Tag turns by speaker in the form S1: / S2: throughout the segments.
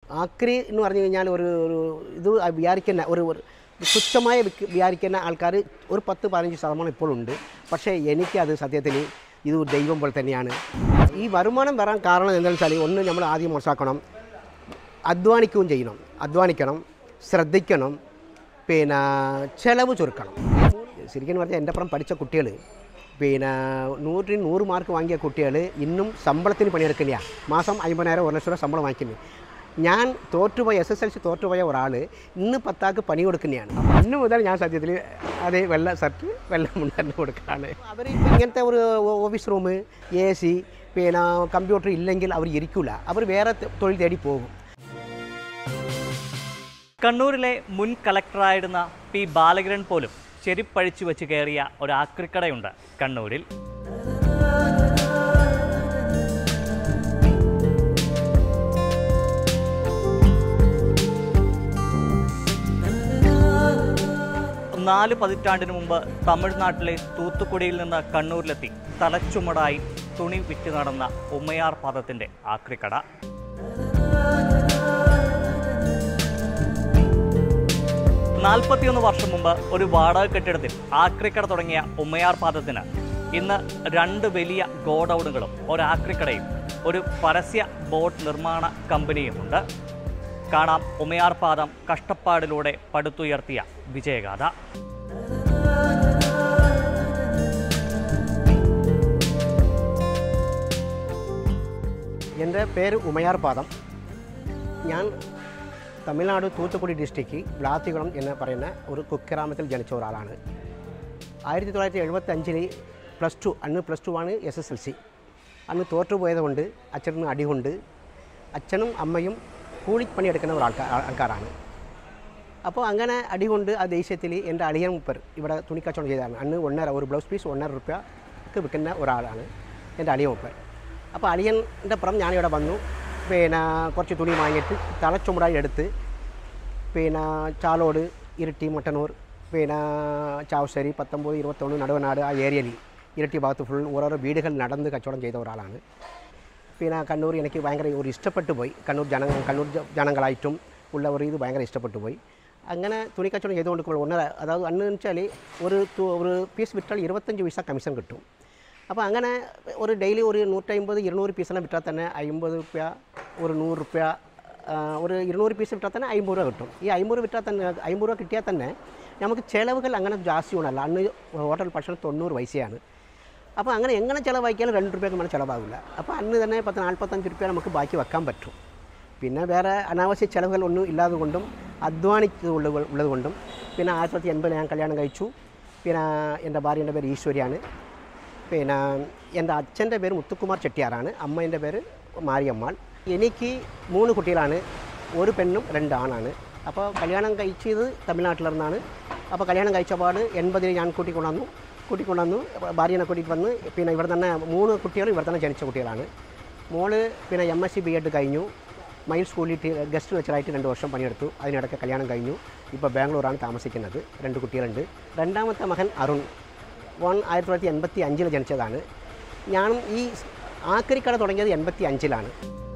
S1: ആക്രി എന്ന് പറഞ്ഞു കഴിഞ്ഞാൽ ഒരു ഒരു ഇത് വിചാരിക്കുന്ന ഒരു ഒരു തുച്ഛമായ വിക്ക് വിചാരിക്കുന്ന ആൾക്കാർ ഒരു പത്ത് പതിനഞ്ച് ശതമാനം ഇപ്പോഴുണ്ട് പക്ഷേ എനിക്കത് സത്യത്തിൽ ഇത് ദൈവം പോലെ തന്നെയാണ് ഈ വരുമാനം വരാൻ കാരണം എന്താണെന്ന് വെച്ചാൽ ഒന്ന് നമ്മൾ ആദ്യം മനസ്സിലാക്കണം അധ്വാനിക്കുകയും ചെയ്യണം അധ്വാനിക്കണം ശ്രദ്ധിക്കണം പിന്നെ ചിലവ് ചുരുക്കണം ശരിക്കും പറഞ്ഞാൽ എൻ്റെ അപ്പുറം പഠിച്ച കുട്ടികൾ പിന്നെ നൂറിന് നൂറ് മാർക്ക് വാങ്ങിയ കുട്ടികൾ ഇന്നും ശമ്പളത്തിന് പണിയെടുക്കില്ല മാസം അമ്പതിനായിരം ഒരു ലക്ഷം രൂപ ശമ്പളം വാങ്ങിക്കുന്നു ഞാൻ തോറ്റുപോയ എസ് എസ് എൽ സി തോറ്റുപോയ ഒരാൾ ഇന്ന് പത്താക്ക് പണി കൊടുക്കുന്നതാണ് അന്ന് മുതൽ ഞാൻ സത്യത്തിൽ അതേ വെള്ള ഷർട്ട് വെള്ള മുണ്ടറിന് കൊടുക്കുകയാണ് അവർ ഇങ്ങനത്തെ ഒരു ഓഫീസ് റൂം എ സി പിന്നെ കമ്പ്യൂട്ടർ ഇല്ലെങ്കിൽ അവർ ഇരിക്കില്ല അവർ വേറെ തൊഴിൽ തേടി പോകും
S2: കണ്ണൂരിലെ മുൻ കളക്ടറായിരുന്ന പി ബാലകിരൺ പോലും ചെരിപ്പഴിച്ചു വെച്ച് കയറിയ ഒരു ആക്രിക്കടയുണ്ട് കണ്ണൂരിൽ നാല് പതിറ്റാണ്ടിന് മുമ്പ് തമിഴ്നാട്ടിലെ തൂത്തുക്കുടിയിൽ നിന്ന് കണ്ണൂരിലെത്തി തലച്ചുമടായി തുണി വിറ്റ് നടന്ന ഉമ്മയാർ പാദത്തിൻ്റെ ആക്രിക്കട നാൽപ്പത്തിയൊന്ന് വർഷം മുമ്പ് ഒരു വാടക കെട്ടിടത്തിൽ ആക്രിക്കട തുടങ്ങിയ ഉമ്മയാർ പാദത്തിന് ഇന്ന് രണ്ട് വലിയ ഗോഡൌണുകളും ഒരു ആക്രിക്കടയും ഒരു പരസ്യ ബോട്ട് നിർമ്മാണ കമ്പനിയുമുണ്ട് കാണാം ഉമയാർ പാദം കഷ്ടപ്പാടിലൂടെ പടുത്തുയർത്തിയ വിജയഗാഥ
S1: എൻ്റെ പേര് ഉമയാർ പാദം ഞാൻ തമിഴ്നാട് തൂത്തുക്കുടി ഡിസ്ട്രിക്റ്റ് വ്ലാത്തികുളം എന്ന് പറയുന്ന ഒരു കുഗ്രാമത്തിൽ ജനിച്ച ഒരാളാണ് ആയിരത്തി തൊള്ളായിരത്തി എഴുപത്തി അഞ്ചിൽ പ്ലസ് ടു അന്ന് പ്ലസ് ടു ആണ് എസ് എസ് എൽ സി അന്ന് തോറ്റുപോയത് കൊണ്ട് അച്ഛന് അടികൊണ്ട് അച്ഛനും അമ്മയും കൂലിപ്പണിയെടുക്കുന്ന ഒരു ആൾക്കാർ ആൾക്കാരാണ് അപ്പോൾ അങ്ങനെ അടികൊണ്ട് ആ ദേഷ്യത്തിൽ എൻ്റെ അളിയൻ മുപ്പർ ഇവിടെ തുണിക്കച്ചവടം ചെയ്തതാണ് അന്ന് ഒന്നര ഒരു ബ്ലൗസ് പീസ് ഒന്നര റുപ്യക്ക് വിൽക്കുന്ന ഒരാളാണ് എൻ്റെ അളിയൻ മുപ്പർ അപ്പോൾ അളിയൻ്റെ പുറം ഞാനിവിടെ വന്നു പിന്നെ കുറച്ച് തുണി വാങ്ങിയിട്ട് തലച്ചുമടായി എടുത്ത് പിന്നെ ചാലോട് ഇരിട്ടി മട്ടന്നൂർ പിന്നെ ചാവശ്ശേരി പത്തൊമ്പത് ഇരുപത്തൊന്ന് നടുവനാട് ആ ഏരിയയിൽ ഇരട്ടി ഭാഗത്ത് ഫുൾ ഓരോരോ വീടുകൾ നടന്ന് കച്ചവടം ചെയ്ത ഒരാളാണ് പിന്നെ കണ്ണൂർ എനിക്ക് ഭയങ്കര ഒരു ഇഷ്ടപ്പെട്ടു പോയി കണ്ണൂർ ജന കണ്ണൂർ ജ- ജനങ്ങളായിട്ടും ഉള്ള ഒരു ഇത് ഭയങ്കര ഇഷ്ടപ്പെട്ടു പോയി അങ്ങനെ തുണി കച്ചവടം ചെയ്തുകൊണ്ട് ഒന്നര അതായത് അന്ന് വെച്ചാൽ ഒരു തു- ഒരു പീസ് വിറ്റാൽ ഇരുപത്തഞ്ച് പൈസ കമ്മീഷൻ കിട്ടും അപ്പോൾ അങ്ങനെ ഒരു ഡെയിലി ഒരു നൂറ്റമ്പത് ഇരുന്നൂറ് പീസെല്ലാം വിറ്റാൽ തന്നെ അമ്പത് റുപ്യ ഒരു നൂറ് റുപ്യ ആ, ഒരു ഇരുന്നൂറ് പീസ് വിറ്റാൽ തന്നെ അമ്പത് രൂപ കിട്ടും ഈ അമ്പത് രൂപ വിറ്റാൽ തന്നെ അമ്പത് രൂപ കിട്ടിയാൽ തന്നെ നമുക്ക് ചിലവുകൾ അങ്ങനെ ജാസ്തി ഉണ്ടല്ല അന്ന് ഹോട്ടൽ ഭക്ഷണം തൊണ്ണൂറ് പൈസയാണ് അപ്പോൾ അങ്ങനെ എങ്ങനെ ചിലവാക്കിയാലും രണ്ട് രൂപയ്ക്ക് നമ്മൾ ചിലവാകില്ല അപ്പോൾ അന്ന് തന്നെ പത്ത് നാൽപ്പത്തഞ്ച് രൂപ നമുക്ക് ബാക്കി വെക്കാൻ പറ്റും പിന്നെ വേറെ അനാവശ്യ ചിലവുകൾ ഒന്നും ഇല്ലാതെ കൊണ്ടും അധ്വാനിച്ചത് ഉള്ളത് ഉള്ളത് കൊണ്ടും പിന്നെ ആയിരത്തി തൊള്ളായിരത്തി എൺപതിൽ ഞാൻ കല്യാണം കഴിച്ചു പിന്നെ എൻ്റെ ഭാര്യൻ്റെ പേര് ഈശ്വരിയാണ് പിന്നെ എൻ്റെ അച്ഛൻ്റെ പേര് മുത്തുക്കുമാർ ചെട്ടിയാറാണ് അമ്മേൻ്റെ പേര് മാരിയമ്മാൾ എനിക്ക് മൂന്ന് കുട്ടികളാണ് ഒരു പെണ്ണും രണ്ട് ആണാണ് അപ്പോൾ കല്യാണം കഴിച്ചത് തമിഴ്നാട്ടിലിരുന്നാണ് അപ്പോൾ കല്യാണം കഴിച്ച പാട് എൺപതിൽ ഞാൻ കൂട്ടിക്കൊണ്ടുവന്നു കൂട്ടിക്കൊണ്ടുവന്നു ഭാര്യനെ കൂട്ടിയിട്ട് വന്ന് പിന്നെ ഇവിടെ തന്നെ മൂന്ന് കുട്ടികൾ ഇവിടെ തന്നെ ജനിച്ച കുട്ടികളാണ് മോള് പിന്നെ M S C B Ed കഴിഞ്ഞു മൈൽ സ്കൂളിൽ ടി- ഗസ്റ്റ് ലെക്ചറായിട്ട് രണ്ട് വർഷം പണിയെടുത്തു അതിനിടയ്ക്ക് കല്യാണം കഴിഞ്ഞു ഇപ്പോൾ ബാംഗ്ലൂരാണ് താമസിക്കുന്നത് രണ്ട് കുട്ടികളുണ്ട് രണ്ടാമത്തെ മകൻ അരുൺ വൺ ആയിരത്തി തൊള്ളായിരത്തി എൺപത്തി അഞ്ചിൽ ജനിച്ചതാണ് ഞാനും ഈ ആക്രിക്കട തുടങ്ങിയത് എൺപത്തി അഞ്ചിലാണ്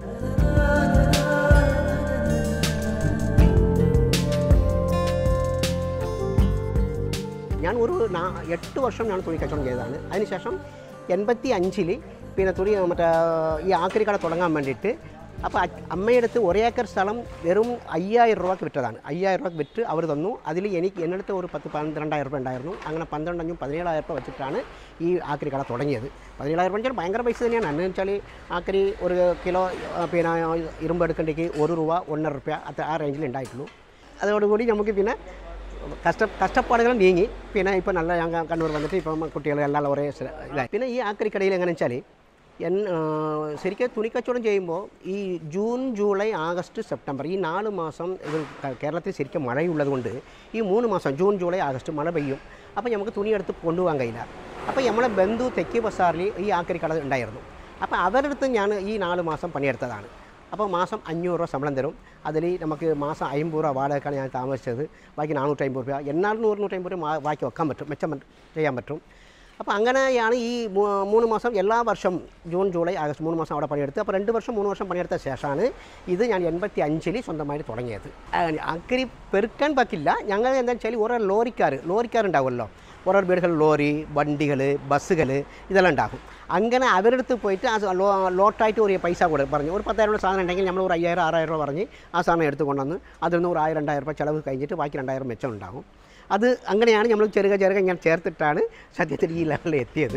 S1: ഞാൻ ഒരു നാ എട്ട് വർഷം ഞാൻ തുണി കച്ചവടം ചെയ്തതാണ് അതിനുശേഷം എൺപത്തി അഞ്ചിൽ പിന്നെ തുണി മറ്റേ ഈ ആക്രിക്കട തുടങ്ങാൻ വേണ്ടിയിട്ട് അപ്പോൾ അമ്മയെടുത്ത് ഒരേക്കർ സ്ഥലം വെറും അയ്യായിരം രൂപയ്ക്ക് വിറ്റതാണ് അയ്യായിരം രൂപയ്ക്ക് വിറ്റ് അവർ തന്നു അതിൽ എനിക്ക് എന്നടുത്ത് ഒരു പത്ത് പന്ത്രണ്ടായിരം രൂപ ഉണ്ടായിരുന്നു അങ്ങനെ പന്ത്രണ്ടഞ്ഞും പതിനേഴായിരം രൂപ വെച്ചിട്ടാണ് ഈ ആക്രി കട തുടങ്ങിയത് പതിനേഴായിരം രൂപ വെച്ചാൽ ഭയങ്കര പൈസ തന്നെയാണ് അന്ന് വെച്ചാൽ ആക്രി ഒരു കിലോ ആ, പിന്നെ ഇരുമ്പ് എടുക്കേണ്ടെങ്കിൽ ഒരു രൂപ ഒന്നര രൂപ അത്ര ആ റേഞ്ചിൽ ഉണ്ടായിട്ടുള്ളൂ അതോടുകൂടി നമുക്ക് പിന്നെ കഷ്ട കഷ്ടപ്പാടുകൾ നീങ്ങി പിന്നെ ഇപ്പോൾ നല്ല ഞാൻ ക- കണ്ണൂർ വന്നിട്ട് ഇപ്പം കുട്ടികളെല്ലാം ഒരേ സ്ഥ- ഇതായി പിന്നെ ഈ ആക്രിക്കടയിൽ എങ്ങനെ വെച്ചാൽ എൻ ആ, ശരിക്കും തുണിക്കച്ചവടം ചെയ്യുമ്പോൾ ഈ ജൂൺ ജൂലൈ ആഗസ്റ്റ് സെപ്റ്റംബർ ഈ നാല് മാസം ഇത് ക- കേരളത്തിൽ ശരിക്കും മഴയുള്ളത് കൊണ്ട് ഈ മൂന്ന് മാസം ജൂൺ ജൂലൈ ആഗസ്റ്റ് മഴ പെയ്യും അപ്പോൾ നമുക്ക് തുണി എടുത്ത് കൊണ്ടുപോകാൻ കഴിയില്ല അപ്പോൾ നമ്മളെ ബന്ധു തെക്കി ബസാറിൽ ഈ ആക്രിക്കട ഉണ്ടായിരുന്നു അപ്പോൾ അവരുടെ അടുത്ത് ഞാൻ ഈ നാല് മാസം പണിയെടുത്തതാണ് അപ്പോൾ മാസം അഞ്ഞൂറ് രൂപ ശമ്പളം തരും അതിൽ നമുക്ക് മാസം അമ്പത് രൂപ വാടകയ്ക്കാണ് ഞാൻ താമസിച്ചത് ബാക്കി നാനൂറ്റി അമ്പത് രൂപ എന്നാലും നൂറ് നൂറ്റമ്പത് രൂപ മാ- ബാക്കി വെക്കാൻ പറ്റും മെച്ചം പറ്റും- ചെയ്യാൻ പറ്റും അപ്പോൾ അങ്ങനെയാണ് ഈ മൂ- മൂന്ന് മാസം എല്ലാ വർഷം ജൂൺ ജൂലൈ ആഗസ്റ്റ് മൂന്ന് മാസം അവിടെ പണിയെടുത്ത് അപ്പോൾ രണ്ട് വർഷം മൂന്ന് വർഷം പണിയെടുത്ത ശേഷമാണ് ഇത് ഞാൻ എൺപത്തി അഞ്ചിൽ സ്വന്തമായിട്ട് തുടങ്ങിയത് ആ, അക്കരി പെരുക്കാൻ പറ്റില്ല ഞങ്ങൾ എന്താ വെച്ചാൽ ഓരോ ലോറിക്കാർ ലോറിക്കാരുണ്ടാവുമല്ലോ ഓരോ വീടുകൾ ലോറി വണ്ടികൾ ബസ്സുകൾ ഇതെല്ലാം ഉണ്ടാകും അങ്ങനെ അവരുടെ അടുത്ത് പോയിട്ട് ആ സ- ലോ ലോട്ടായിട്ട് ഒരു പൈസ കൂടെ പറഞ്ഞു ഒരു പത്തായിരം രൂപ സാധനം ഉണ്ടെങ്കിൽ നമ്മൾ ഒരു അയ്യായിരം ആറായിരം രൂപ പറഞ്ഞ് ആ സാധനം എടുത്ത് കൊണ്ടുവന്ന് അതിൽ നിന്ന് ഒരു ആയിരം രണ്ടായിരം രൂപ ചിലവ് കഴിഞ്ഞിട്ട് ബാക്കി രണ്ടായിരം മെച്ചം ഉണ്ടാകും അത് അങ്ങനെയാണ് നമ്മൾ ചെറുക ചെറുക ഇങ്ങനെ ചേർത്തിട്ടാണ് സത്യത്തിൽ ഈ ലെവലിൽ എത്തിയത്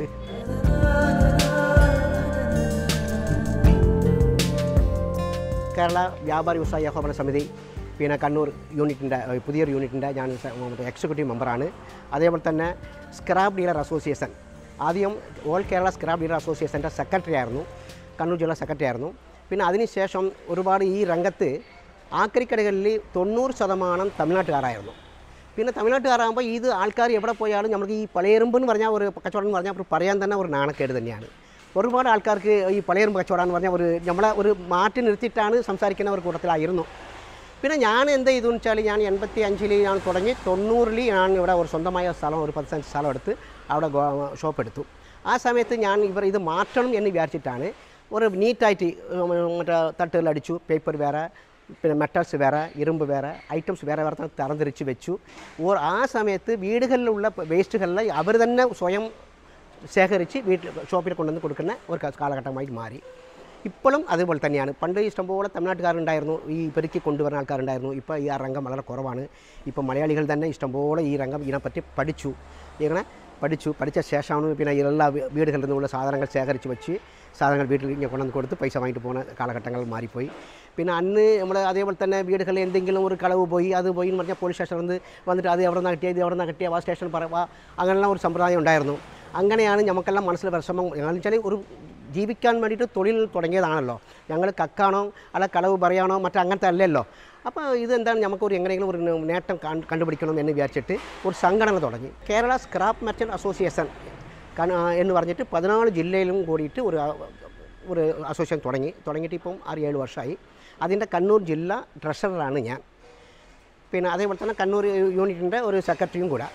S1: കേരള വ്യാപാരി വ്യവസായ ഏകോപന സമിതി പിന്നെ കണ്ണൂർ യൂണിറ്റിൻ്റെ ഏഹ്, പുതിയൊരു യൂണിറ്റിൻ്റെ ഞാൻ സ- മറ്റേ എക്സിക്യൂട്ടീവ് മെമ്പറാണ് അതേപോലെ തന്നെ സ്ക്രാപ്പ് ഡീലർ അസോസിയേഷൻ ആദ്യം ഓൾ കേരള സ്ക്രാപ്പ് ഡീലർ അസോസിയേഷൻ്റെ സെക്രട്ടറി ആയിരുന്നു കണ്ണൂർ ജില്ലാ സെക്രട്ടറി ആയിരുന്നു പിന്നെ അതിനുശേഷം ഒരുപാട് ഈ രംഗത്ത് ആക്രിക്കടകളിൽ തൊണ്ണൂറ് ശതമാനം തമിഴ്നാട്ടുകാരായിരുന്നു പിന്നെ തമിഴ്നാട്ടുകാരാകുമ്പോൾ ഇത് ആൾക്കാർ എവിടെ പോയാലും നമുക്ക് ഈ പളയറുമ്പ് എന്ന് പറഞ്ഞാൽ ഒരു കച്ചവടം എന്ന് പറഞ്ഞാൽ ഒരു പറയാൻ തന്നെ ഒരു നാണക്കേട് തന്നെയാണ് ഒരുപാട് ആൾക്കാർക്ക് ഈ പളയറുമ്പ് കച്ചവടം എന്ന് പറഞ്ഞാൽ ഒരു നമ്മളെ ഒരു മാറ്റി നിർത്തിയിട്ടാണ് സംസാരിക്കുന്ന ഒരു കൂട്ടത്തിലായിരുന്നു പിന്നെ ഞാൻ എന്ത് ചെയ്തു എന്ന് വെച്ചാൽ ഞാൻ എൺപത്തി അഞ്ചിൽ ഞാൻ തുടങ്ങി തൊണ്ണൂറിൽ ഞാൻ ഇവിടെ ഒരു സ്വന്തമായ സ്ഥലം ഒരു പത്ത് സെൻറ്റ് സ്ഥലം എടുത്ത് അവിടെ ഗോ- ഷോപ്പ് എടുത്തു ആ സമയത്ത് ഞാൻ ഇവർ ഇത് മാറ്റണം എന്ന് വിചാരിച്ചിട്ടാണ് ഒരു നീറ്റായിട്ട് ഉം, മറ്റേ തട്ടുകൾ അടിച്ചു പേപ്പർ വേറെ പിന്നെ മെറ്റൽസ് വേറെ ഇരുമ്പ് വേറെ ഐറ്റംസ് വേറെ വേറെ തന്നെ തരംതിരിച്ച് വെച്ചു ഓർ ആ സമയത്ത് വീടുകളിലുള്ള വേസ്റ്റുകളിൽ അവർ തന്നെ സ്വയം ശേഖരിച്ച് വീട്ടിൽ ഷോപ്പിൽ കൊണ്ടുവന്ന് കൊടുക്കുന്ന ഒരു കാ- കാലഘട്ടമായി മാറി ഇപ്പോഴും അതുപോലെ തന്നെയാണ് പണ്ട് ഇഷ്ടംപോലെ തമിഴ്നാട്ടുകാരുണ്ടായിരുന്നു ഈ പെരുക്കി കൊണ്ടുവരുന്ന ആൾക്കാരുണ്ടായിരുന്നു ഇപ്പോൾ ഈ ആ രംഗം വളരെ കുറവാണ് ഇപ്പോൾ മലയാളികൾ തന്നെ ഇഷ്ടംപോലെ ഈ രംഗം ഇതിനെപ്പറ്റി പഠിച്ചു ഇങ്ങനെ പഠിച്ചു പഠിച്ച ശേഷമാണ് പിന്നെ എല്ലാ വീ- വീടുകളിൽ നിന്നുള്ള സാധനങ്ങൾ ശേഖരിച്ച് വെച്ച് സാധനങ്ങൾ വീട്ടിൽ ഇങ്ങനെ കൊണ്ടുവന്ന് കൊടുത്ത് പൈസ വാങ്ങിയിട്ട് പോകുന്ന കാലഘട്ടങ്ങൾ മാറിപ്പോയി പിന്നെ അന്ന് നമ്മൾ അതേപോലെ തന്നെ വീടുകളിൽ എന്തെങ്കിലും ഒരു കളവ് പോയി അത് പോയി എന്ന് പറഞ്ഞാൽ പോലീസ് സ്റ്റേഷനിൽ നിന്ന് വന്നിട്ട് അത് എവിടെ നിന്ന് കിട്ടിയത് ഇത് എവിടെ നിന്ന് കിട്ടിയ ആ സ്റ്റേഷൻ പറയുക അങ്ങനെയുള്ള ഒരു സമ്പ്രദായം ഉണ്ടായിരുന്നു അങ്ങനെയാണ് നമുക്കെല്ലാം മനസ്സിൽ വിഷമം ഞങ്ങൾ വെച്ചാൽ ഒരു ജീവിക്കാൻ വേണ്ടിയിട്ട് തൊഴിൽ തുടങ്ങിയതാണല്ലോ ഞങ്ങൾ കക്കാണോ അല്ല കളവ് പറയാനോ മറ്റോ അങ്ങനത്തെ അല്ലല്ലോ അപ്പോൾ ഇത് എന്താണ് നമുക്കൊരു എങ്ങനെയെങ്കിലും ഒരു നേട്ടം കാണ് കണ്ടുപിടിക്കണം എന്ന് വിചാരിച്ചിട്ട് ഒരു സംഘടന തുടങ്ങി കേരള സ്ക്രാപ്പ് മെർച്ചൻ്റ് അസോസിയേഷൻ കന- എന്ന് പറഞ്ഞിട്ട് പതിനാല് ജില്ലയിലും കൂടിയിട്ട് ഒരു ആ, ഒരു അസോസിയേഷൻ തുടങ്ങി തുടങ്ങിയിട്ട് ഇപ്പം ആറ് ഏഴ് വർഷമായി അതിൻ്റെ കണ്ണൂർ ജില്ല ട്രഷററാണ് ഞാൻ പിന്നെ അതേപോലെ തന്നെ കണ്ണൂർ യൂണിറ്റിൻ്റെ ഒരു സെക്രട്ടറിയും കൂടെ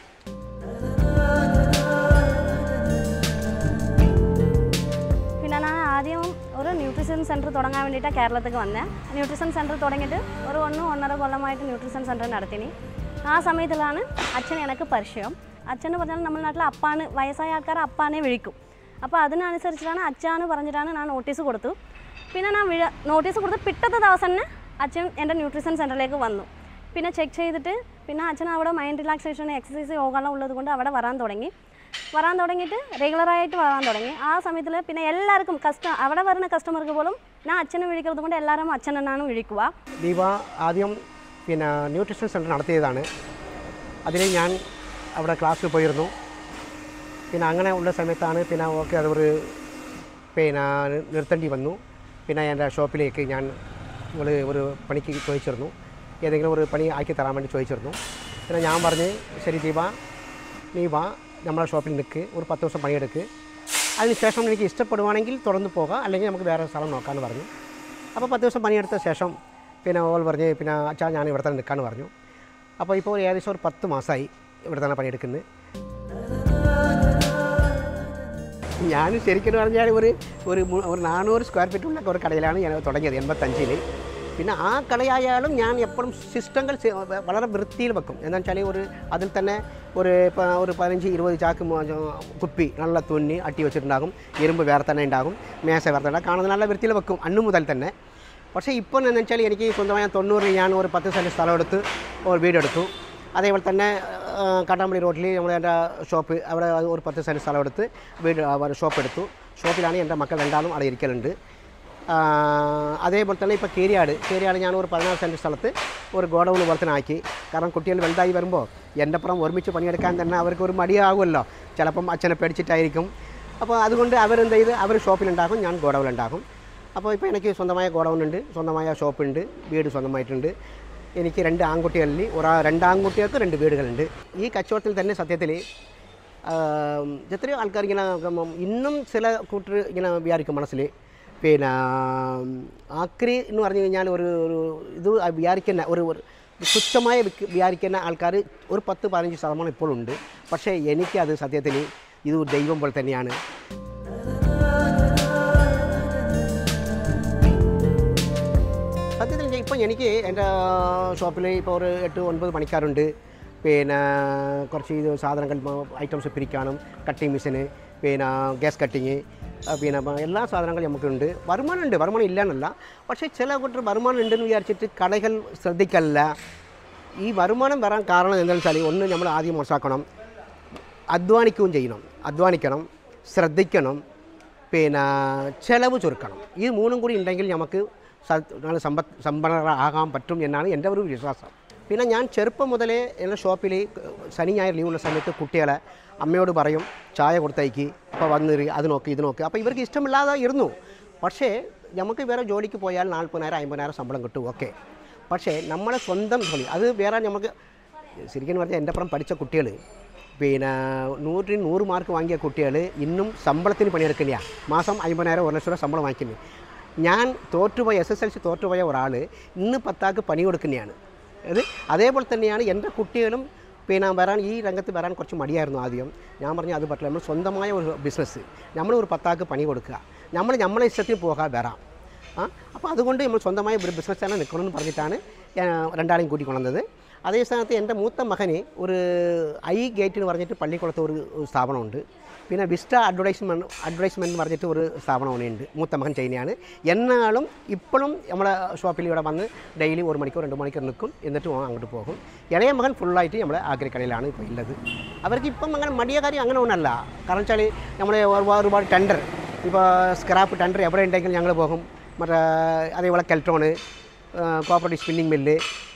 S3: പിന്നെ ഞാൻ ആദ്യം ഒരു ന്യൂട്രീഷൻ സെൻറ്റർ തുടങ്ങാൻ വേണ്ടിയിട്ടാണ് കേരളത്തിൽ വന്നത് ന്യൂട്രീഷൻ സെൻറ്റർ തുടങ്ങിയിട്ട് ഒരു ഒന്ന് ഒന്നര കൊല്ലമായിട്ട് ന്യൂട്രീഷൻ സെൻറ്റർ നടത്തിനി ആ സമയത്തിലാണ് അച്ഛൻ എനിക്ക് പരിചയം അച്ഛൻ പറഞ്ഞാൽ നമ്മുടെ നാട്ടിൽ അപ്പാണ് വയസ്സായ ആൾക്കാർ അപ്പാനെ വിളിക്കും അപ്പോൾ അതിനനുസരിച്ചിട്ടാണ് അച്ഛാന്ന് പറഞ്ഞിട്ടാണ് ഞാൻ നോട്ടീസ് കൊടുത്തു പിന്നെ ഞാൻ വിഴ നോട്ടീസ് കൊടുത്ത് പിറ്റത്തെ ദിവസം തന്നെ അച്ഛൻ എൻ്റെ ന്യൂട്രീഷൻ സെൻറ്ററിലേക്ക് വന്നു പിന്നെ ചെക്ക് ചെയ്തിട്ട് പിന്നെ അച്ഛൻ അവിടെ മൈൻഡ് റിലാക്സേഷൻ എക്സസൈസ് യോഗ എല്ലാം ഉള്ളത് കൊണ്ട് അവിടെ വരാൻ തുടങ്ങി വരാൻ തുടങ്ങിയിട്ട് റെഗുലറായിട്ട് വരാൻ തുടങ്ങി ആ സമയത്തിൽ പിന്നെ എല്ലാവർക്കും കസ്റ്റ അവിടെ വരുന്ന കസ്റ്റമർക്ക് പോലും ഞാൻ അച്ഛനെ വിളിക്കുന്നത് കൊണ്ട് എല്ലാവരും അച്ഛൻ എന്നാണ് വിളിക്കുക
S1: ദീപ ആദ്യം പിന്നെ ന്യൂട്രീഷൻ സെൻറ്റർ നടത്തിയതാണ് അതിൽ ഞാൻ അവിടെ ക്ലാസ്സിൽ പോയിരുന്നു പിന്നെ അങ്ങനെ ഉള്ള സമയത്താണ് പിന്നെ ഓക്കെ അതൊരു പിന്നെ നിർത്തേണ്ടി വന്നു പിന്നെ എൻ്റെ ഷോപ്പിലേക്ക് ഞാൻ ഒരു ഒരു പണിക്ക് ചോദിച്ചിരുന്നു ഏതെങ്കിലും ഒരു പണി ആക്കി തരാൻ വേണ്ടി ചോദിച്ചിരുന്നു പിന്നെ ഞാൻ പറഞ്ഞ് ശരി ദീപ നീ വാ നമ്മളെ ഷോപ്പിൽ നിൽക്ക് ഒരു പത്ത് ദിവസം പണിയെടുക്ക് അതിനുശേഷം എനിക്ക് ഇഷ്ടപ്പെടുവാണെങ്കിൽ തുറന്ന് പോകാം അല്ലെങ്കിൽ നമുക്ക് വേറെ സ്ഥലം നോക്കാമെന്ന് പറഞ്ഞു അപ്പോൾ പത്ത് ദിവസം പണിയെടുത്ത ശേഷം പിന്നെ ഓൾ പറഞ്ഞ് പിന്നെ അച്ഛാ ഞാൻ ഇവിടെ തന്നെ നിൽക്കാമെന്ന് പറഞ്ഞു അപ്പോൾ ഇപ്പോൾ ഏകദേശം ഒരു പത്ത് മാസമായി ഇവിടെ തന്നെ പണിയെടുക്കുന്നത് ഞാൻ ശരിക്കും പറഞ്ഞാൽ ഒരു ഒരു മു- ഒരു നാനൂറ് സ്ക്വയർ ഫീറ്റ് ഉള്ള ഒരു കടയിലാണ് ഞാൻ തുടങ്ങിയത് എൺപത്തഞ്ചിൽ പിന്നെ ആ കടയായാലും ഞാൻ എപ്പോഴും സിസ്റ്റങ്ങൾ ചെ- വളരെ വൃത്തിയിൽ വെക്കും എന്ന് വെച്ചാൽ ഒരു അതിൽ തന്നെ ഒരു ഇപ്പം ഒരു പതിനഞ്ച് ഇരുപത് ചാക്ക് മു- കുപ്പി നല്ല തുന്നി അട്ടി വെച്ചിട്ടുണ്ടാകും ഇരുമ്പ് വേറെ തന്നെ ഉണ്ടാകും മേശ വേറെ തന്നെ കാണുന്നത് നല്ല വൃത്തിയിൽ വെക്കും അന്ന് മുതൽ തന്നെ പക്ഷേ ഇപ്പോൾ എന്ന് വെച്ചാൽ എനിക്ക് സ്വന്തമായ തൊണ്ണൂറിൽ ഞാൻ ഒരു പത്ത് സെൻറ്റ് സ്ഥലം എടുത്ത് ഒരു വീടെടുത്തു അതേപോലെ തന്നെ ആ, കാട്ടാമ്പള്ളി റോഡിൽ നമ്മുടെ എൻ്റെ ഷോപ്പ് അവിടെ ഒരു പത്ത് സെൻറ്റ് സ്ഥലം എടുത്ത് വീട് ആ, ഒരു ഷോപ്പ് എടുത്തു ഷോപ്പിലാണ് എൻ്റെ മക്കൾ രണ്ടാളും അവിടെ ഇരിക്കലുണ്ട് ആ, അതേപോലെ തന്നെ ഇപ്പോൾ കേരിയാട് കേരിയാട് ഞാൻ ഒരു പതിനാറ് സെൻറ്റ് സ്ഥലത്ത് ഒരു ഗോഡൗൺ പോലെ തന്നെ ആക്കി കാരണം കുട്ടികൾ വലുതായി വരുമ്പോൾ എൻ്റെ അപ്പുറം ഒരുമിച്ച് പണിയെടുക്കാൻ തന്നെ അവർക്ക് ഒരു മടിയാകുമല്ലോ ചിലപ്പം അച്ഛനെ പേടിച്ചിട്ടായിരിക്കും അപ്പോൾ അതുകൊണ്ട് അവരെന്ത് ചെയ്ത് അവർ ഷോപ്പിലുണ്ടാക്കും ഞാൻ ഗോഡൗണിലുണ്ടാക്കും അപ്പോൾ ഇപ്പോൾ എനിക്ക് സ്വന്തമായ ഗോഡൗൺ ഉണ്ട് സ്വന്തമായ ഷോപ്പുണ്ട് വീട് സ്വന്തമായിട്ടുണ്ട് എനിക്ക് രണ്ട് ആൺകുട്ടികളിൽ ഒരാ രണ്ട് ആൺകുട്ടികൾക്ക് രണ്ട് വീടുകളുണ്ട് ഈ കച്ചവടത്തിൽ തന്നെ സത്യത്തിൽ ആം, എത്രയോ ആൾക്കാർ ഇങ്ങനെ ഉം, ഇന്നും ചില കൂട്ടർ ഇങ്ങനെ വിചാരിക്കും മനസ്സിൽ പിന്നെ ആം, ആക്രി എന്ന് പറഞ്ഞു കഴിഞ്ഞാൽ ഒരു ഒരു ഇത് വിചാരിക്കുന്ന ഒരു ഒരു തുച്ഛമായ വിക്ക് വിചാരിക്കുന്ന ആൾക്കാർ ഒരു പത്ത് പതിനഞ്ച് ശതമാനം ഇപ്പോഴുണ്ട് പക്ഷേ എനിക്കത് സത്യത്തിൽ ഇത് ഒരു ദൈവം പോലെ തന്നെയാണ് സത്യത്തിൽ ഇപ്പം എനിക്ക് എൻ്റെ ഷോപ്പിൽ ഇപ്പോൾ ഒരു എട്ട് ഒൻപത് പണിക്കാരുണ്ട് പിന്നെ കുറച്ച് ഇത് സാധനങ്ങൾ ഐറ്റംസ് പിരിക്കാനും കട്ടിങ് മെഷീന് പിന്നെ ഗ്യാസ് കട്ടിങ് പിന്നെ ഇപ്പം എല്ലാ സാധനങ്ങളും നമുക്കുണ്ട് വരുമാനമുണ്ട് വരുമാനം ഇല്ല എന്നല്ല പക്ഷേ ചില കൂട്ടർ വരുമാനം ഉണ്ടെന്ന് വിചാരിച്ചിട്ട് കടകൾ ശ്രദ്ധിക്കല്ല ഈ വരുമാനം വരാൻ കാരണം എന്താണെന്ന് വെച്ചാൽ ഒന്ന് നമ്മൾ ആദ്യം മനസ്സിലാക്കണം അധ്വാനിക്കുകയും ചെയ്യണം അധ്വാനിക്കണം ശ്രദ്ധിക്കണം പിന്നെ ചിലവ് ചുരുക്കണം ഈ മൂന്നും കൂടി ഉണ്ടെങ്കിൽ നമുക്ക് സ- നല്ല സമ്പത്ത് സമ്പന്നരാകാൻ പറ്റും എന്നാണ് എൻ്റെ ഒരു വിശ്വാസം പിന്നെ ഞാൻ ചെറുപ്പം മുതലേ എൻ്റെ ഷോപ്പിൽ ശനി ഞായർ ലീവുള്ള സമയത്ത് കുട്ടികളെ അമ്മയോട് പറയും ചായ കൊടുത്തയക്ക് അപ്പോൾ വന്നിരി അത് നോക്ക് ഇത് നോക്ക് അപ്പോൾ ഇവർക്ക് ഇഷ്ടമില്ലാതെ ഇരുന്നു പക്ഷേ നമുക്ക് വേറെ ജോലിക്ക് പോയാൽ നാൽപ്പതിനായിരം അമ്പതിനായിരം ശമ്പളം കിട്ടും ഓക്കെ പക്ഷേ നമ്മളെ സ്വന്തം ജോലി അത് വേറെ നമുക്ക് ശരിക്കും പറഞ്ഞാൽ എൻ്റെ അപ്പുറം പഠിച്ച കുട്ടികൾ പിന്നെ നൂറിന് നൂറ് മാർക്ക് വാങ്ങിയ കുട്ടികൾ ഇന്നും ശമ്പളത്തിന് പണിയെടുക്കുന്നതാണ് മാസം അമ്പതിനായിരം ഒരു ലക്ഷം രൂപ ശമ്പളം വാങ്ങിക്കുന്നത് ഞാൻ തോറ്റുപോയ എസ് എസ് എൽ സി തോറ്റുപോയ ഒരാൾ ഇന്ന് പത്താക്ക് പണി കൊടുക്കുന്നതാണ് അത് അതേപോലെ തന്നെയാണ് എൻ്റെ കുട്ടികളും പിന്നെ വരാൻ ഈ രംഗത്ത് വരാൻ കുറച്ച് മടിയായിരുന്നു ആദ്യം ഞാൻ പറഞ്ഞു അത് പറ്റില്ല നമ്മൾ സ്വന്തമായ ഒരു ബിസിനസ് നമ്മൾ ഒരു പത്താക്ക് പണി കൊടുക്കുക നമ്മൾ നമ്മളെ ഇഷ്ടത്തിൽ പോകാൻ വരാം ആ അപ്പോൾ അതുകൊണ്ട് നമ്മൾ സ്വന്തമായ ഒരു ബിസിനസ് തന്നെ നിൽക്കണമെന്ന് പറഞ്ഞിട്ടാണ് ഞാൻ രണ്ടാളെയും കൂട്ടി കൊണ്ടുവന്നത് അതേ സ്ഥാനത്ത് എൻ്റെ മൂത്ത മകന് ഒരു ഐ ഗേറ്റ് എന്ന് പറഞ്ഞിട്ട് പള്ളിക്കുളത്ത് ഒരു സ്ഥാപനമുണ്ട് പിന്നെ വിസ്റ്റ അഡ്വർടൈസ്മെൻറ്റ് അഡ്വർടൈസ്മെൻറ്റ് എന്ന് പറഞ്ഞിട്ട് ഒരു സ്ഥാപനം ഉണ്ട് മൂത്ത മകൻ ചൈനയാണ് എന്നാലും ഇപ്പോഴും നമ്മളെ ഷോപ്പിൽ ഇവിടെ വന്ന് ഡെയിലി ഒരു മണിക്കൂർ രണ്ട് മണിക്കൂർ നിൽക്കും എന്നിട്ട് ഓൻ അങ്ങോട്ട് പോകും ഇളയ മകൻ ഫുള്ളായിട്ട് നമ്മളെ ആഗ്രക്കടയിലാണ് ഇപ്പോൾ ഉള്ളത് അവർക്ക് ഇപ്പം അങ്ങനെ മടിയ കാര്യം അങ്ങനെ ഒന്നല്ല കാരണം വെച്ചാൽ നമ്മളെ ഒരുപാട് ഒരുപാട് ടെൻഡർ ഇപ്പോൾ സ്ക്രാപ്പ് ടെൻഡർ എവിടെ ഉണ്ടെങ്കിലും ഞങ്ങൾ പോകും മറ്റേ അതേപോലെ കെൽട്രോണ് കോപ്പറേറ്റീവ് സ്പിന്നിങ് മില്ല്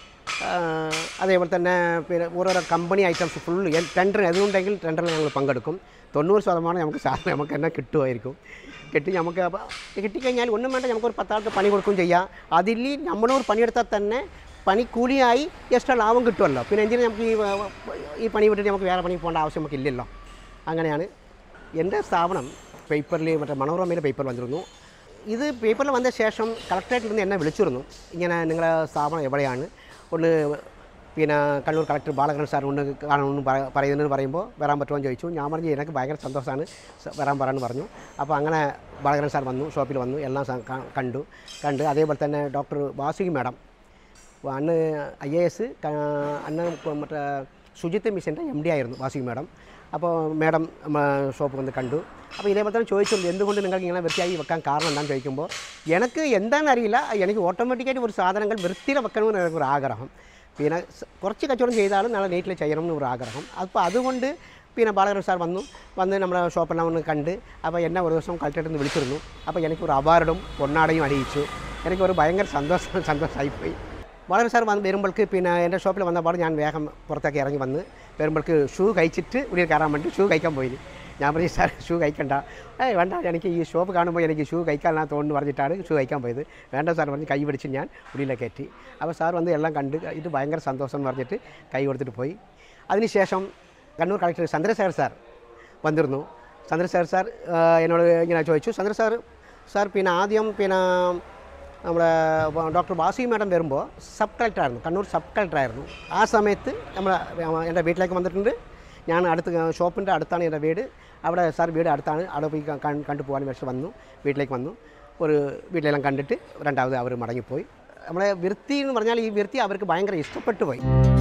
S1: അതേപോലെ തന്നെ പിന്നെ ഓരോരോ കമ്പനി ഐറ്റംസ് ഫുള്ള് ടെൻഡർ അതുകൊണ്ടെങ്കിൽ ടെൻഡറിൽ ഞങ്ങൾ പങ്കെടുക്കും തൊണ്ണൂറ് ശതമാനം നമുക്ക് സാധനം നമുക്ക് തന്നെ കിട്ടുമായിരിക്കും കിട്ടി നമുക്ക് അപ്പോൾ കിട്ടിക്കഴിഞ്ഞാൽ ഒന്നും വേണ്ട നമുക്കൊരു പത്താൾക്ക് പണി കൊടുക്കുകയും ചെയ്യാം അതിൽ നമ്മളൊരു പണിയെടുത്താൽ തന്നെ പണിക്കൂലിയായി എക്സ്ട്രാ ലാഭം കിട്ടുമല്ലോ പിന്നെ എന്തിനാ നമുക്ക് ഈ വ- ഈ പണി വിട്ടിട്ട് നമുക്ക് വേറെ പണി പോകേണ്ട ആവശ്യം നമുക്ക് ഇല്ലല്ലോ അങ്ങനെയാണ് എൻ്റെ സ്ഥാപനം പേപ്പറിൽ മറ്റേ മനോരമയിലെ പേപ്പർ വന്നിരുന്നു ഇത് പേപ്പറിൽ വന്ന ശേഷം കളക്ടറേറ്റിൽ നിന്ന് എന്നെ വിളിച്ചിരുന്നു ഇങ്ങനെ നിങ്ങളെ സ്ഥാപനം എവിടെയാണ് ഒന്ന് പിന്നെ കണ്ണൂർ കളക്ടർ ബാലകരൻ സാർ ഒന്ന് കാണണമെന്ന് പറ- പറയുന്നതെന്ന് പറയുമ്പോൾ വരാൻ പറ്റുമോ എന്ന് ചോദിച്ചു ഞാൻ പറഞ്ഞു എനിക്ക് ഭയങ്കര സന്തോഷമാണ് സ- വരാൻ പറയാമെന്ന് പറഞ്ഞു അപ്പോൾ അങ്ങനെ ബാലകരൻ സാർ വന്നു ഷോപ്പിൽ വന്നു എല്ലാം സ- ക- കണ്ടു കണ്ട് അതേപോലെ തന്നെ ഡോക്ടർ വാസുകി മാഡം അന്ന് ഐ എ എസ് അന്ന് ഇപ്പം മറ്റേ ശുചിത്വ മിഷൻ്റെ എം ഡി ആയിരുന്നു വാസുകി മാഡം അപ്പോൾ മാഡം ഷോപ്പ് വന്ന് കണ്ടു അപ്പോൾ ഇതേപോലെ തന്നെ ചോദിച്ചുള്ളൂ എന്തുകൊണ്ട് നിങ്ങൾക്ക് ഇങ്ങനെ വൃത്തിയായി വെക്കാൻ കാരണം എന്താണെന്ന് ചോദിക്കുമ്പോൾ എനിക്ക് എന്താണെന്ന് അറിയില്ല എനിക്ക് ഓട്ടോമാറ്റിക്കായിട്ട് ഒരു സാധനങ്ങൾ വൃത്തിയിൽ വെക്കണമെന്ന് എനിക്ക് ഒരു ആഗ്രഹം പിന്നെ സ- കുറച്ച് കച്ചവടം ചെയ്താലും നല്ല നീറ്റിൽ ചെയ്യണം എന്ന് ഒരു ആഗ്രഹം അപ്പോൾ അതുകൊണ്ട് പിന്നെ ബാലകരൻ സാർ വന്നു വന്ന് നമ്മുടെ ഷോപ്പെല്ലാം ഒന്ന് കണ്ട് അപ്പോൾ എന്നെ ഒരു ദിവസം കളക്ടറേറ്റിൽ നിന്ന് വിളിച്ചിരുന്നു അപ്പോൾ എനിക്കൊരു അവാർഡും പൊന്നാടയും അണിയിച്ചു എനിക്കൊരു ഭയങ്കര സന്തോഷം സന്തോഷമായിപ്പോയി വളരെ സാർ വന്ന് വരുമ്പോൾക്ക് പിന്നെ എൻ്റെ ഷോപ്പിൽ വന്നപ്പോൾ ഞാൻ വേഗം പുറത്തേക്ക് ഇറങ്ങി വന്ന് വരുമ്പോൾക്ക് ഷൂ കഴിച്ചിട്ട് ഉള്ളിൽ കയറാൻ വേണ്ടി ഷൂ കഴിക്കാൻ പോയി ഞാൻ പറഞ്ഞു സാർ ഷൂ കഴിക്കണ്ട ഏയ് വേണ്ട എനിക്ക് ഈ ഷോപ്പ് കാണുമ്പോൾ എനിക്ക് ഷൂ കഴിക്കാനാണ് തോന്നുന്നു പറഞ്ഞിട്ടാണ് ഷൂ കഴിക്കാൻ പോയത് വേണ്ട സാർ പറഞ്ഞ് കൈ പിടിച്ച് ഞാൻ ഉള്ളിലേക്ക് കയറ്റി അപ്പോൾ സാർ വന്ന് എല്ലാം കണ്ട് ഇത് ഭയങ്കര സന്തോഷം എന്ന് പറഞ്ഞിട്ട് കൈ കൊടുത്തിട്ട് പോയി അതിനുശേഷം കണ്ണൂർ കളക്ടർ ചന്ദ്രശേഖർ സാർ വന്നിരുന്നു ചന്ദ്രശേഖർ സാർ ആ, എന്നോട് ഇങ്ങനെ ചോദിച്ചു ചന്ദ്ര സാർ സാർ പിന്നെ ആദ്യം പിന്നെ നമ്മുടെ ഡോക്ടർ വാസി മാഡം വരുമ്പോൾ സബ് കളക്ടറായിരുന്നു കണ്ണൂർ സബ് കളക്ടറായിരുന്നു ആ സമയത്ത് നമ്മൾ എൻ്റെ വീട്ടിലേക്ക് വന്നിട്ടുണ്ട് ഞാൻ അടുത്ത് ഷോപ്പിൻ്റെ അടുത്താണ് എൻ്റെ വീട് അവിടെ സാർ വീട് അടുത്താണ് അവിടെ പോയി ക- കണ്ട് കണ്ടു പോകാൻ വേണ്ടി വന്നു വീട്ടിലേക്ക് വന്നു ഒരു വീട്ടിലെല്ലാം കണ്ടിട്ട് രണ്ടാമത് അവർ മടങ്ങിപ്പോയി നമ്മളെ വൃത്തി എന്ന് പറഞ്ഞാൽ ഈ വൃത്തി അവർക്ക് ഭയങ്കര ഇഷ്ടപ്പെട്ടു പോയി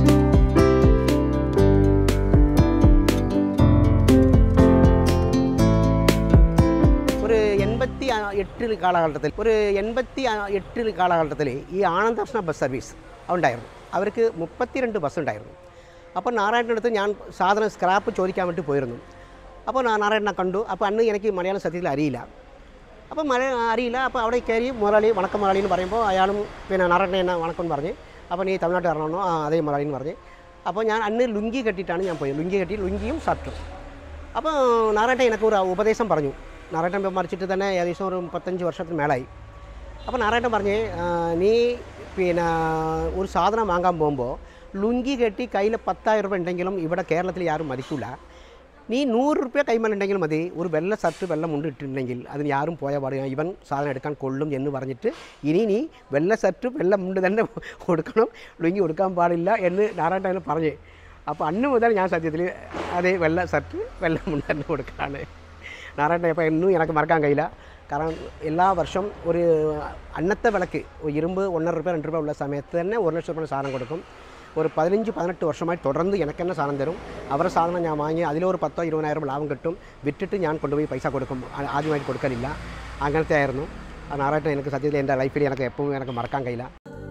S1: ഒരു എൺപത്തി എട്ടിൽ കാലഘട്ടത്തിൽ ഒരു എൺപത്തി എട്ടിൽ കാലഘട്ടത്തിൽ ഈ ആനന്ദകൃഷ്ണ ബസ് സർവീസ് ഉണ്ടായിരുന്നു അവർക്ക് മുപ്പത്തിരണ്ട് ബസ് ഉണ്ടായിരുന്നു അപ്പോൾ നാരായണൻ്റെ അടുത്ത് ഞാൻ സാധനം സ്ക്രാപ്പ് ചോദിക്കാൻ വേണ്ടി പോയിരുന്നു അപ്പോൾ ഞാൻ നാരായണനെ കണ്ടു അപ്പോൾ അന്ന് എനിക്ക് മലയാളം സത്യത്തിൽ അറിയില്ല അപ്പോൾ മല അറിയില്ല അപ്പോൾ അവിടെ കയറി മുരളി വണക്കം മുരളി എന്ന് പറയുമ്പോൾ അയാളും പിന്നെ നാരായണൻ എന്നെ വണക്കം എന്ന് പറഞ്ഞ് അപ്പോൾ നീ തമിഴ്നാട്ടിൽ ഇറങ്ങണോ ആ അതേ മുരളി എന്ന് പറഞ്ഞ് അപ്പോൾ ഞാൻ അന്ന് ലുങ്കി കെട്ടിയിട്ടാണ് ഞാൻ പോയത് ലുങ്കി കെട്ടി ലുങ്കിയും ഷർട്ടും അപ്പോൾ നാരായണൻ എനിക്ക് ഒരു ഉപദേശം പറഞ്ഞു നാരായണൻ ഇപ്പം മരിച്ചിട്ട് തന്നെ ഏകദേശം ഒരു മുപ്പത്തഞ്ച് വർഷത്തിന് മേലായി അപ്പോൾ നാരായണൻ പറഞ്ഞ് "ആ, നീ പിന്നെ ഒരു സാധനം വാങ്ങാൻ പോകുമ്പോൾ ലുങ്കി കെട്ടി കയ്യിൽ പത്തായിരം രൂപ ഉണ്ടെങ്കിലും ഇവിടെ കേരളത്തിൽ ആരും മതിക്കില്ല നീ നൂറ് റുപ്യ കൈമലുണ്ടെങ്കിലും മതി ഒരു വെള്ള ഷർട്ട് വെള്ള മുണ്ട് ഇട്ടിട്ടുണ്ടെങ്കിൽ അതിന് ആരും പോയ പാടില്ല ഇവൻ സാധനം എടുക്കാൻ കൊള്ളും എന്ന് പറഞ്ഞിട്ട് ഇനി നീ വെള്ള ഷർട്ട് വെള്ള മുണ്ട് തന്നെ കൊടുക്കണം ലുങ്കി കൊടുക്കാൻ പാടില്ല എന്ന് നാരായണൻ പറഞ്ഞു അപ്പോൾ അന്ന് മുതൽ ഞാൻ സത്യത്തിൽ അതേ വെള്ള ഷർട്ട് വെള്ള മുണ്ടന്നെ കൊടുക്കാണ് നാരായണ ഇപ്പോൾ എന്നും എനിക്ക് മറക്കാൻ കഴിയില്ല കാരണം എല്ലാ വർഷം ഒരു അന്നത്തെ വിളക്ക് ഒരു ഇരുമ്പ് ഒന്നര രൂപ രണ്ട് രൂപ ഉള്ള സമയത്ത് തന്നെ ഒരു ലക്ഷം രൂപ സാധനം കൊടുക്കും ഒരു പതിനഞ്ച് പതിനെട്ട് വർഷമായി തുടർന്ന് എനിക്ക് തന്നെ സാധനം തരും അവരുടെ സാധനം ഞാൻ വാങ്ങി അതിലൊരു പത്തോ ഇരുപതിനായിരം ലാഭം കിട്ടും വിറ്റിട്ട് ഞാൻ കൊണ്ടുപോയി പൈസ കൊടുക്കും ആ- ആദ്യമായിട്ട് കൊടുക്കലില്ല അങ്ങനത്തെ ആയിരുന്നു ആ നാരായണൻ എനിക്ക് സത്യത്തിൽ എൻ്റെ ലൈഫിൽ എനിക്ക് എപ്പോഴും എനിക്ക് മറക്കാൻ കഴിയില്ല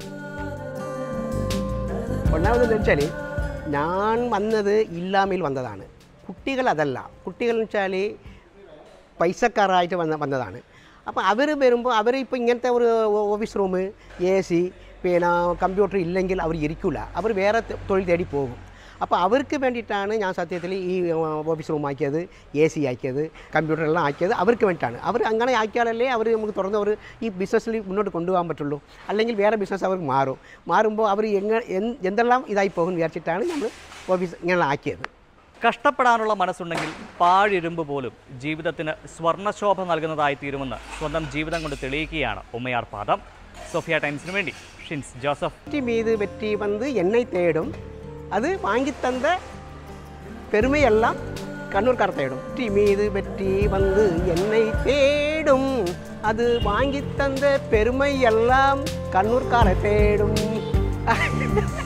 S1: ഒന്നാമതെന്ന് വെച്ചാൽ ഞാൻ വന്നത് ഇല്ലാമയിൽ വന്നതാണ് കുട്ടികൾ അതല്ല കുട്ടികൾ എന്ന് വെച്ചാൽ പൈസക്കാരായിട്ട് വന്ന വന്നതാണ് അപ്പോൾ അവർ വരുമ്പോൾ അവർ ഇപ്പോൾ ഇങ്ങനത്തെ ഒരു ഓഫീസ് റൂം എ സി പിന്നെ കമ്പ്യൂട്ടർ ഇല്ലെങ്കിൽ അവർ ഇരിക്കില്ല അവർ വേറെ ത- തൊഴിൽ തേടി പോകും അപ്പോൾ അവർക്ക് വേണ്ടിയിട്ടാണ് ഞാൻ സത്യത്തിൽ ഈ ഓഫീസ് റൂം ആക്കിയത് എ സി ആക്കിയത് കമ്പ്യൂട്ടർ എല്ലാം ആക്കിയത് അവർക്ക് വേണ്ടിയിട്ടാണ് അവർ അങ്ങനെ ആക്കിയാലല്ലേ അവർ നമുക്ക് തുറന്ന് ഒരു ഈ ബിസിനസ്സിൽ മുന്നോട്ട് കൊണ്ടുപോകാൻ പറ്റുള്ളൂ അല്ലെങ്കിൽ വേറെ ബിസിനസ് അവർക്ക് മാറും മാറുമ്പോൾ അവർ എങ്ങനെ എന്ത് എന്തെല്ലാം ഇതായി പോകും വിചാരിച്ചിട്ടാണ് നമ്മൾ ഓഫീസ് ഇങ്ങനെ ആക്കിയത്
S2: കഷ്ടപ്പെടാനുള്ള മനസ്സുണ്ടെങ്കിൽ പാഴിരുമ്പ് പോലും ജീവിതത്തിന് സ്വർണ്ണശോഭ നൽകുന്നതായി തീരുമെന്ന് സ്വന്തം ജീവിതം കൊണ്ട് തെളിയിക്കുകയാണ് ഉമ്മയാർ പാദം സോഫിയ ടൈംസിന് വേണ്ടി ഷിൻസ് ജോസഫ്
S1: வெற்றி மீது வெற்றி வந்து என்னை தேடும் அது வாங்கித் தந்த பெருமையெல்லாம் கண்ணூர்கார தேடும் வெற்றி மீது வெற்றி வந்து என்னை தேடும் அது வாங்கித் தந்த பெருமை எல்லாம் கண்ணூர்கார தேடும்